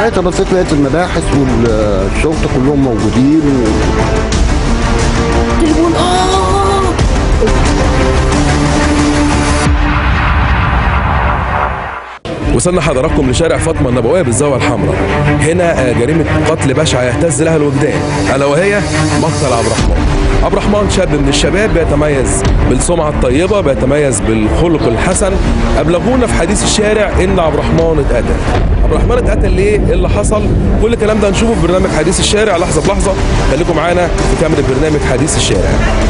ساعتها بصيت لقيت المباحث والشرطه كلهم موجودين و... تليفون اه وصلنا حضراتكم لشارع فاطمه النبويه بالزاويه الحمراء هنا آه، جريمه قتل بشعه يهتز لها الوجدان الا وهي مقتل عبد الرحمن عبد الرحمن شاب من الشباب بيتميز بالسمعه الطيبه بيتميز بالخلق الحسن ابلغونا في حديث الشارع ان عبد الرحمن اتقتل عبد الرحمن اتقتل ليه ايه اللي حصل كل الكلام ده هنشوفه في برنامج حديث الشارع لحظه بلحظه خليكم معانا في كاميرا برنامج حديث الشارع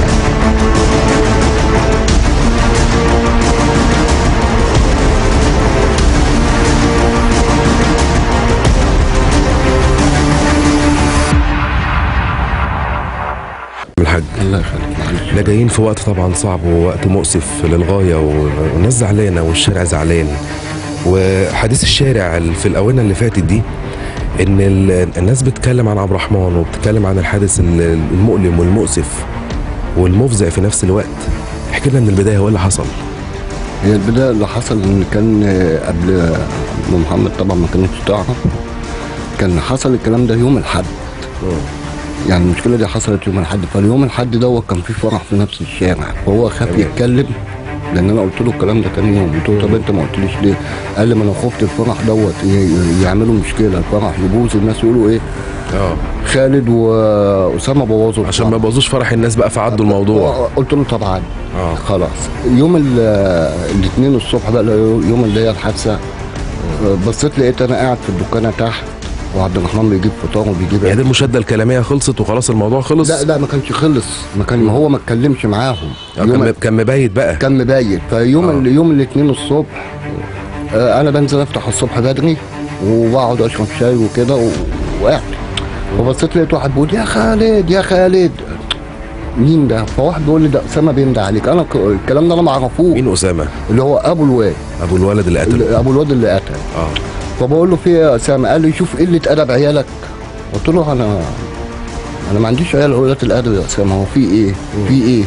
الحاج الله يخليك معلش احنا جايين في وقت طبعا صعب ووقت مؤسف للغايه والناس زعلانه والشارع زعلان وحديث الشارع في الاونه اللي فاتت دي ان ال- الناس بتتكلم عن عبد الرحمن وبتتكلم عن الحادث ال- المؤلم والمؤسف والمفزع في نفس الوقت احكي لنا من البدايه هو إيه اللي حصل هي البدايه اللي حصل ان كان آه، قبل أم محمد طبعا ما كانتش تعرف كان حصل الكلام ده يوم الاحد يعني المشكله دي حصلت يوم الاحد فاليوم الاحد دوت كان في فرح في نفس الشارع فهو خاف تمام. يتكلم لان انا قلت له الكلام ده تاني يوم قلت له طب انت ما قلتليش ليه؟ قال لي ما انا خفت الفرح دوت ي- يعملوا مشكله الفرح يبوظ الناس يقولوا ايه اه خالد واسامه بوظوا عشان ما الفرح. يبوظوش فرح الناس بقى فعدوا الموضوع قلت له طب عادي اه خلاص يوم ال- الاثنين الصبح بقى يوم اللي هي الحادثه بصيت لقيت انا قاعد في الدكانه تحت وعبد الرحمن بيجيب فطار وبيجيب يعني دي المشاده الكلاميه خلصت وخلاص الموضوع خلص لا لا ما كانش خلص ما كان ما هو ما اتكلمش معاهم آه، يوم كان كان مبيت بقى كان مبيت فيوم آه. ال- يوم الاثنين الصبح آه، انا بنزل افتح الصبح بدري وبقعد اشرب شاي وكده و- وقاعد فبصيت لقيت واحد بيقول يا خالد يا خالد مين ده؟ فواحد بيقول لي ده اسامه بيندى عليك انا ك- الكلام ده انا ما اعرفوش مين اسامه اللي هو ابو الواد ابو الولد اللي قتله اللي- ابو الواد اللي قتل اه فبقول له في إيه يا اسامه قال لي شوف قله ادب عيالك قلت له انا انا ما عنديش عيال قله الادب يا اسامه هو في ايه في ايه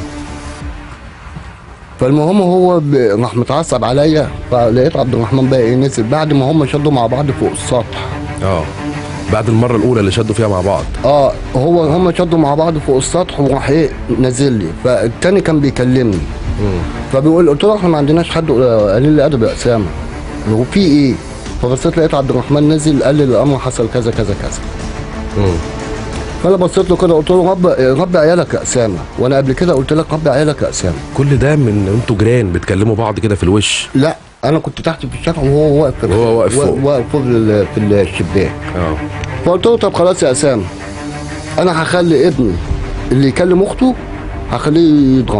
فالمهم هو ب- راح متعصب عليا فلقيت عبد الرحمن بقى ايه نزل بعد ما هم شدوا مع بعض فوق السطح اه بعد المره الاولى اللي شدوا فيها مع بعض اه هو هم شدوا مع بعض فوق السطح وراح ايه نزل لي فالتاني كان بيكلمني فبيقول قلت له احنا ما عندناش حد قليل الادب يا اسامه هو في ايه فبصيت لقيت عبد الرحمن نزل قال لي الامر حصل كذا كذا كذا مم. فانا بصيت له كده قلت له رب رب عيالك يا اسامه وانا قبل كده قلت لك رب عيالك يا اسامه كل ده من انتوا جيران بتكلموا بعض كده في الوش لا انا كنت تحت في الشارع وهو واقف في وهو واقف فوق. واقف فوق ال- في الشباك اه فقلت له طب خلاص يا اسامه انا هخلي ابني اللي يكلم اخته هخليه يضربه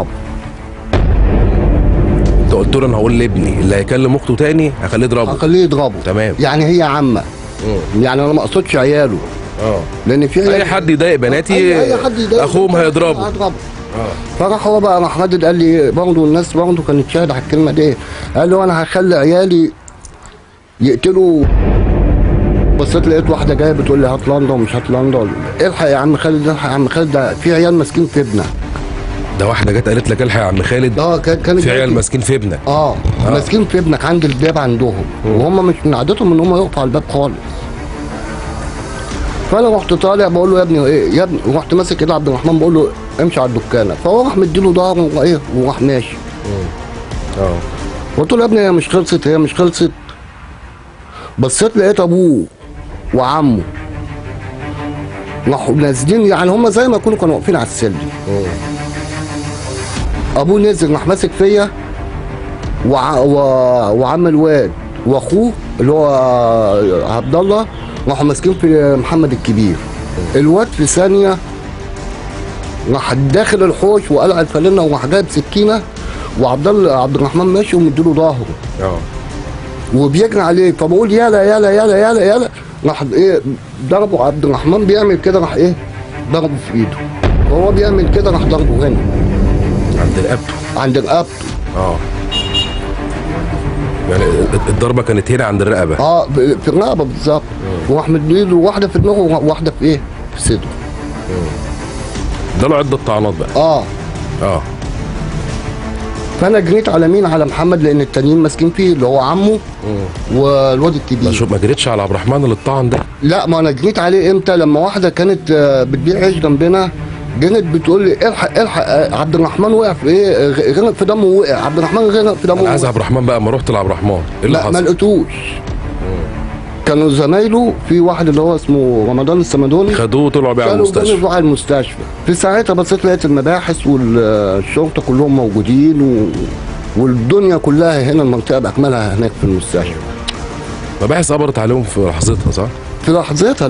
انت قلت له انا هقول لابني اللي هيكلم اخته تاني هخليه يضربه هخليه يضربه تمام. يعني هي عامه مم. يعني انا ما اقصدش عياله اه لان في اي عيال- حد يضايق بناتي أي- أي حد يضايق اخوهم بنتي هيضربه هضربه فراح هو بقى راح ردد قال لي برضه الناس برضه كانت شاهده على الكلمه دي قال له انا هخلي عيالي يقتلوا بصيت لقيت واحده جايه بتقول لي هات لندن ومش هات لندن الحق يا عم خالد الحق يا عم خالد ده في عيال ماسكين في ابنك ده واحده جت قالت لك الحق يا عم خالد اه كان كان في عيال ماسكين في ابنك اه ماسكين في ابنك عند الباب عندهم وهم مش من عادتهم ان هم يقفوا على الباب خالص فانا رحت طالع بقول له يا ابني ايه يا ابني رحت ماسك ايد عبد الرحمن بقول له امشي على الدكانه فهو راح مديله ظهره وايه وراح ماشي اه قلت له يا ابني هي مش خلصت هي مش خلصت بصيت لقيت ابوه وعمه راحوا نازلين يعني هم زي ما يكونوا كانوا واقفين على السلم ابوه نزل راح ماسك فيا وع... و... وعم الواد واخوه اللي هو عبد الله راحوا ماسكين في محمد الكبير الواد في ثانيه راح داخل الحوش وقلع الفانلة وراح جايب سكينه وعبد الله عبد الرحمن ماشي ومديله ظهره اه وبيجري عليه فبقول يلا يلا يلا يلا يلا راح ايه ضربه عبد الرحمن بيعمل كده راح ايه ضربه في ايده وهو بيعمل كده راح ضربه هنا عند رقبته عند رقبته اه يعني الضربه كانت هنا عند الرقبه اه ب- في الرقبه بالظبط وراح مديله واحده في دماغه وواحده في ايه؟ في صدره ده له عده طعنات بقى اه اه فانا جريت على مين على محمد لان التانيين ماسكين فيه اللي هو عمه والواد ما الكبير شوف ما جريتش على عبد الرحمن اللي اتطعن ده لا ما انا جريت عليه امتى لما واحده كانت آه، بتبيع عيش جنبنا جنت بتقول لي الحق الحق آه، عبد الرحمن وقع في ايه غ- غرق في دمه وقع عبد الرحمن غرق في دمه انا عايز وقع. عبد الرحمن بقى اما رحت لعبد الرحمن ايه اللي لا ما حصل؟ لقيتوش كانوا زمايله في واحد اللي هو اسمه رمضان السمدوني خدوه وطلعوا بيه على شالوا المستشفى جابوا على المستشفى في ساعتها بصيت لقيت المباحث والشرطه كلهم موجودين و... والدنيا كلها هنا المنطقه باكملها هناك في المستشفى مباحث قبضت عليهم في لحظتها صح؟ في لحظتها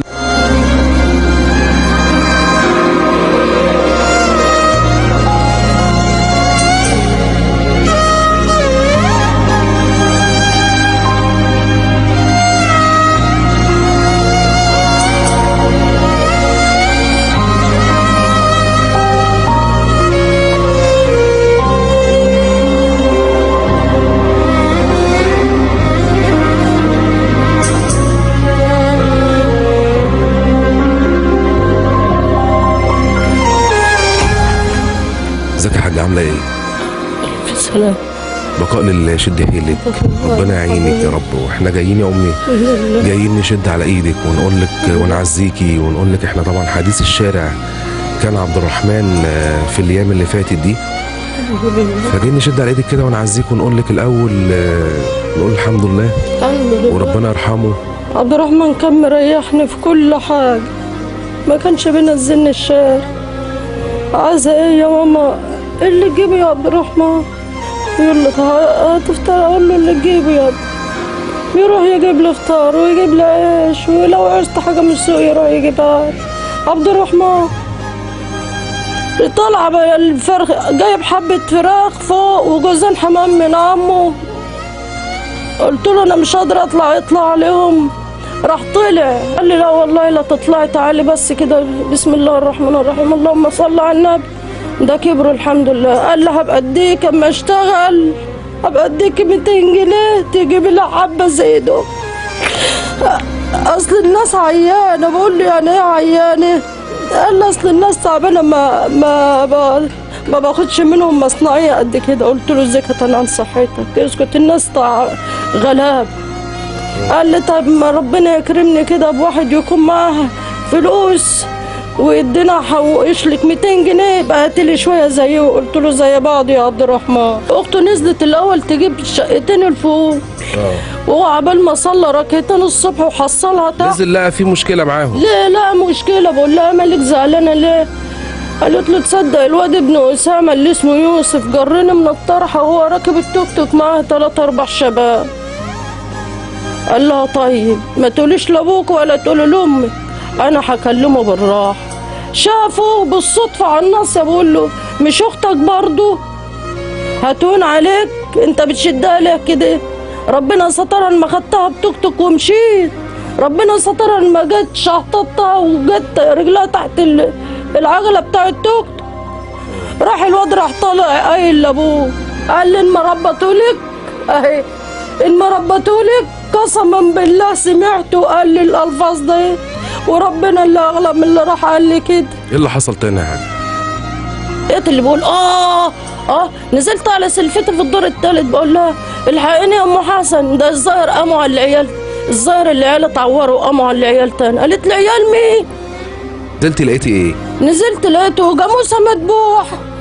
ازيك يا حاجه عامله ايه؟ سلام بقاء لله شد حيلك ربنا يعينك يا رب واحنا جايين يا امي جايين نشد على ايدك ونقول لك ونعزيكي ونقول لك احنا طبعا حديث الشارع كان عبد الرحمن آه، في الايام اللي فاتت دي فجايين نشد على ايدك كده ونعزيك ونقول لك الاول آه، نقول الحمد لله الحمد لله وربنا يرحمه عبد الرحمن كان مريحني في كل حاجة ما كانش بينزلني الشارع عايزة ايه يا ماما إيه اللي تجيبه يا عبد الرحمن يقول لك ه- هتفطر اقول له اللي تجيبه يا ابني يروح يجيب لي فطار ويجيب لي عيش ولو عرست حاجة من السوق يروح يجيبها لي. عبد الرحمن طالع بقى الفرخ جايب حبة فراخ فوق وجوزين حمام من عمه قلت له انا مش قادر اطلع اطلع عليهم راح طلع قال لي لا والله لا تطلعي تعالي بس كده بسم الله الرحمن الرحيم اللهم صل على النبي ده كبر الحمد لله قال لي هبقى اديك اما اشتغل هبقى اديك 200 جنيه تجيبي لي حبه زي دول اصل الناس عيانه بقول له يعني ايه عيانه قال لي اصل الناس تعبانه ما ما ب- ما باخدش منهم مصنعيه قد كده قلت له ازاي كانت عن صحتك اسكت الناس تع... غلاب قال لي طب ما ربنا يكرمني كده بواحد يكون معاه فلوس ويدينا حوش لك 200 جنيه يبقى هات لي شويه زيه قلت له زي بعض يا عبد الرحمن اخته نزلت الاول تجيب شقتين الفول وهو عبال ما صلى ركعتين الصبح وحصلها تحت نزل لقى في مشكله معاهم ليه لا مشكلة بقول لها مالك زعلانة ليه؟ قالت له تصدق الواد ابن أسامة اللي اسمه يوسف جرني من الطرحة وهو راكب التوك توك معاه تلات أربع شباب قال لها طيب ما تقوليش لأبوك ولا تقولي لأمك أنا هكلمه بالراحة شافه بالصدفة على النص بقول له مش أختك برضه هتون عليك انت بتشدها ليه كده ربنا سترها ما خدتها بتوك توك ومشيت ربنا سترها ما جت شحطتها وجت رجلها تحت ال- العجله بتاع التوك توك راح الواد راح طالع قايل لابوه قال لي ان ما ربطولك اهي ان ما ربطولك قسما بالله سمعته قال لي الالفاظ دي وربنا اللي اغلى من اللي راح قال لي كده ايه اللي حصل تاني يا حاج لقيت اللي بقول اه اه نزلت على سلفتي في الدور الثالث بقول لها الحقيني يا ام حسن ده الظاهر قاموا على العيال الظاهر العيال اتعوروا وقاموا على العيال تاني قالت لي عيال مين نزلتي لقيتي ايه نزلت لقيته جاموسه مذبوح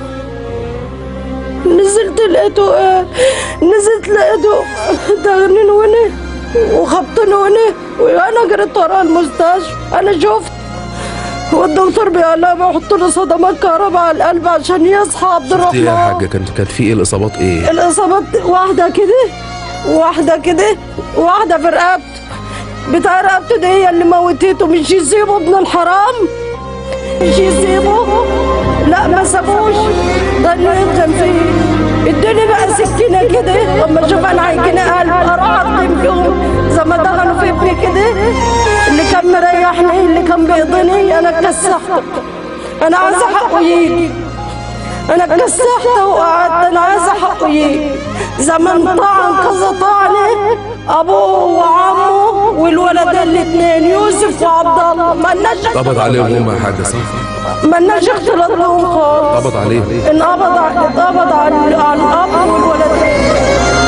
نزلت لقيته ايه نزلت لقيته دغنين وني وخبطين وني وانا جريت ورا المستشفى انا شفت والدكتور بيقول لها بيحط له صدمات كهرباء على القلب عشان يصحى عبد شفتي ايه يا الرحمن حاجه كانت كانت في ايه الاصابات ايه الاصابات واحده كده واحده كده واحده في رقبته بتاع رقبته دي هي اللي موتته مش يسيبه ابن الحرام مش يسيبه لا ما سابوش ده اللي يدخل فيه ادوني بقى سكينه كده اما اشوف انا هيجيني قلب اروح اقدم فيهم زي ما دخلوا في ابني كده اللي كان مريحني اللي كان بيضني انا اتكسحت انا عايزه حقه يجي انا اتكسحت وقعدت انا عايزه حقه يجي زمان طعن كذا طعني ابوه وعمه والولدين الاثنين يوسف وعبد الله مالناش قبض عليهم هم يا حاجه صح مالناش اختلاط بهم خالص قبض عليهم انقبض على اتقبض على على الاب والولدين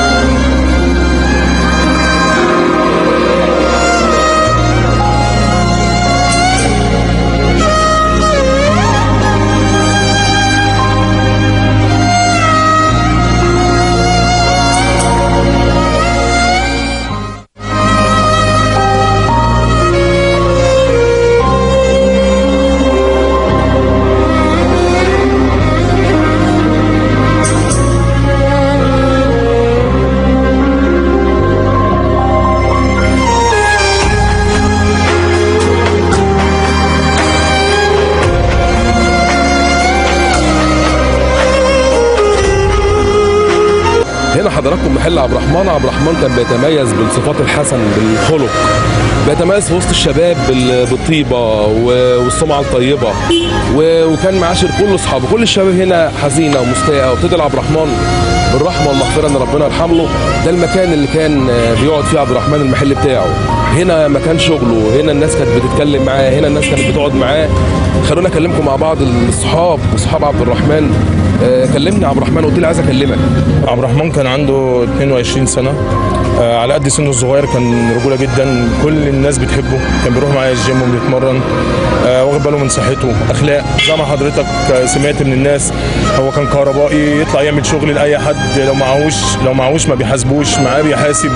هنا حضراتكم محل عبد الرحمن عبد الرحمن كان بيتميز بالصفات الحسن بالخلق بيتميز في وسط الشباب بال- بالطيبه و- والسمعه الطيبه و- وكان معاشر كل اصحابه كل الشباب هنا حزينه ومستاءه وبتدعي لعبد الرحمن بالرحمه والمغفره ان ربنا يرحمه ده المكان اللي كان آه، بيقعد فيه عبد الرحمن المحل بتاعه هنا مكان شغله هنا الناس كانت بتتكلم معاه هنا الناس كانت بتقعد معاه خلونا اكلمكم مع بعض الصحاب واصحاب عبد الرحمن آه، كلمني عبد الرحمن قلت لي عايز اكلمك عبد الرحمن كان عنده 22 سنة آه، على قد سنه الصغير كان رجولة جدا كل الناس بتحبه كان بيروح معايا الجيم وبيتمرن آه، واخد باله من صحته أخلاق زي ما حضرتك آه، سمعت من الناس هو كان كهربائي يطلع يعمل شغل لأي حد لو معهوش لو معهوش ما بيحاسبوش معاه بيحاسب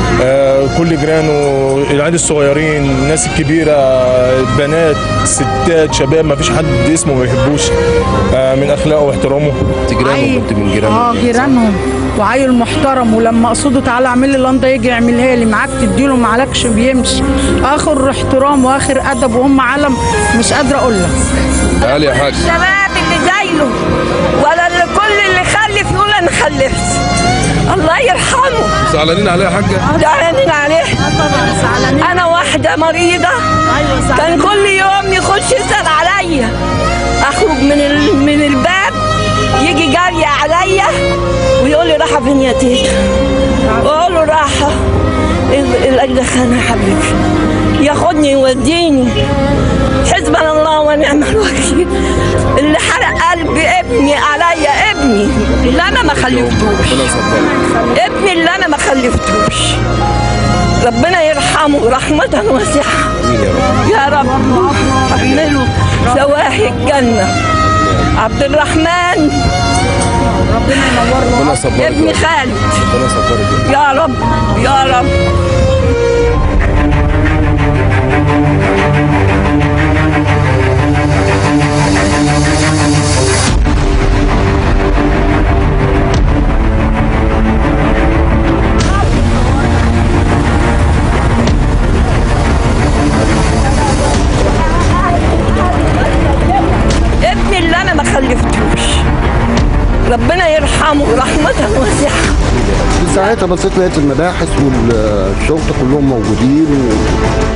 آه، كل جيرانه العيال الصغيرين الناس الكبيرة البنات ستات شباب ما فيش حد اسمه ما بيحبوش آه، من أخلاقه واحترامه تجيرانهم كنت من جيرانهم اه جيرانهم وعيل محترم ولما اقصده تعالى اعمل لي لندا يجي يعملها لي معاك تديله معلكش بيمشي اخر احترام واخر ادب وهم علم مش قادره اقول لك تعالي يا حاج الشباب اللي زيه ولا اللي كل اللي خلف يقول انا خلفت الله يرحمه زعلانين عليها يا حاجه زعلانين عليه طبعا زعلانين انا واحده مريضه ايوه كان كل يوم يخش يسال عليا اخرج من ال... من الباب يجي جاريه عليا ويقول لي راحه فين يا تيتا اقول له راحه ال- الاجدخانه يا حبيبي ياخدني يوديني حسبنا الله ونعم الوكيل اللي حرق قلب ابني عليا ابني اللي انا ما خلفتوش ربنا يصبرك ابني اللي انا ما خلفتوش ربنا يرحمه رحمة واسعة يا رب حمله سواحي الجنة عبد الرحمن ربنا ينور له ربنا يصبرك ابن خالد ربنا يصبرك يا رب يا رب ابني اللي انا ما خلفتوش ربنا يرحمه رحمة واسعة في ساعتها بصيت لقيت المباحث والشرطه كلهم موجودين و...